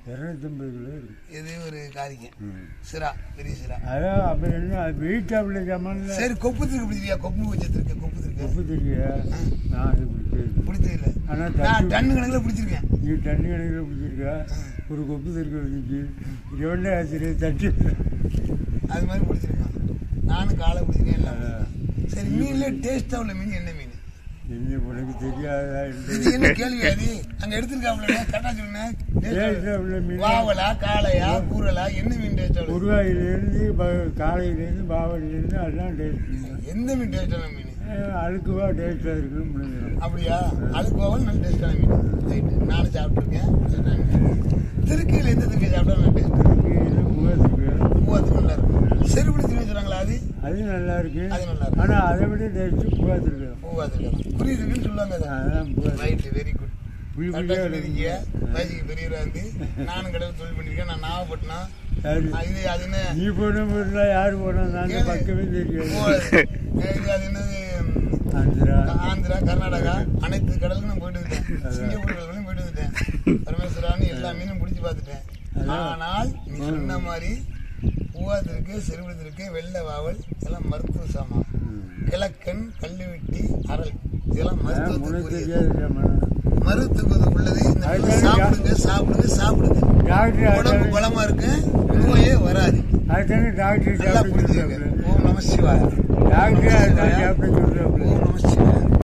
இரநூத்தம்பது கிலோ இருக்கு இது ஒரு காரியம் ம். சிரா பெரிய சிரா அதான் அப்புறம் என்ன அது வெயிட்டாப்புல ஜமான்ல சரி கொப்பு திருக்கு பிடிச்சிருக்கியா கொப்பு வச்சிருக்க கொப்பு திருக்கு உப்பு தெரியா நான் அது பிடிச்சது பிடிச்சது இல்ல ஆனால் நான் தட்டு டன்னு கணக்குல பிடிச்சிருக்கேன் நீ தண்ணி கணக்கில் பிடிச்சிருக்கா ஒரு கொப்பு தெருக்க வந்துச்சு எவ்வளோ ஆச்சு தட்டு அது மாதிரி பிடிச்சிருக்கான் நானும் காலை பிடிச்சிருக்கேன் எல்லாம் பிடிச்சிருக்கேன். சரி மீன்ல டேஸ்டா உள்ள மீன் என்ன மீன் என்ன உனக்கு தெரியாதா இது என்ன கேள்வி அது அங்க எடுத்திருக்காப்ல கரெக்டா சொன்ன டேஸ்டா உள்ள மீன் வாவலா காளையா கூறலா என்ன மீன் டேஸ்டா உள்ள உருவாயிலேருந்து காலையிலேருந்து பாவடியிலேருந்து அதெல்லாம் டேஸ்ட் எந்த மீன் டேஸ்டான மீன் அழுக்குவா டேஸ்ட்டாக இருக்குன்னு முடிஞ்சிடும் அப்படியா அழுக்கு போவல் நல்ல டேஸ்டான மீன் ரைட்டு நானும் சாப்பிட்டுருக்கேன் டேஸ்டான மீன் திருக்கையில் எந்த திருக்கை சாப்பிட்டா நல்ல டேஸ்ட் பூவாத்துக்கு பூவாத்துக்கு நல்லா இருக்கும் செருப்படி திருவி சொல்றாங்களா அது அது நல்லா இருக்கு அது நல்லா இருக்கு. ஆனால் அதை விட டேஸ்ட்டு பூவாத்துருக்கு பூவாத்துக்கு குறி இருக்குன்னு சொல்லுவாங்க அதை அதான் பூவாத்து ரைட்டு வெரி குட் புளி கரெக்டாக புளியாக சொல்லியிருக்கீங்க இருக்கு வயசுக்கு பெரியவரா இருந்து நானும் கடவுள் தொழில் பண்ணியிருக்கேன் நான் நாகப்பட்டினம் சரி ஆ, இது அது என்ன நீ போன ஊரில் யார் போனா நான் கேளு. பக்கமே ஓ, தெரியாது இது அது என்னது ஆந்திரா ஆந்திரா கர்நாடகா அனைத்து கடலுக்கும் நான் போயிட்டு வந்துட்டேன் சிங்கப்பூர் கடலுக்கும் போயிட்டு வந்துட்டேன் பரமேஸ்வரான்னு எல்லா மீனும் பிடிச்சி பார்த்துட்டேன் அதான். ஆனால் நீ சொன்ன மாதிரி பூவாத்திற்கு செருவிடத்திற்கு வெள்ளை வாவல் இதெல்லாம் மருத்துவ சாமான் கிழக்கன் கல்லுவெட்டி அரல் இதெல்லாம் உனக்கு மருத்துவத்துக்குரியது தெரியாது மருத்துவத்துக்கு உள்ளது இந்த அதுதான் சாப்பிடுங்க சாப்பிடுங்க சாப்பிடுங்க டாக்டர் உடம்பு அதுதானே- பலமா இருக்கு நோயே வராது அதுதானே டாக்டர் நல்லா சாப்பிட்டு புரிஞ்சுக்க சொல்றாப்புல. ஓம் நம சிவாய டாக்டர் அதுதான் சாப்பிட்டு சொல்றாப்புல. ஓம் நம சிவாய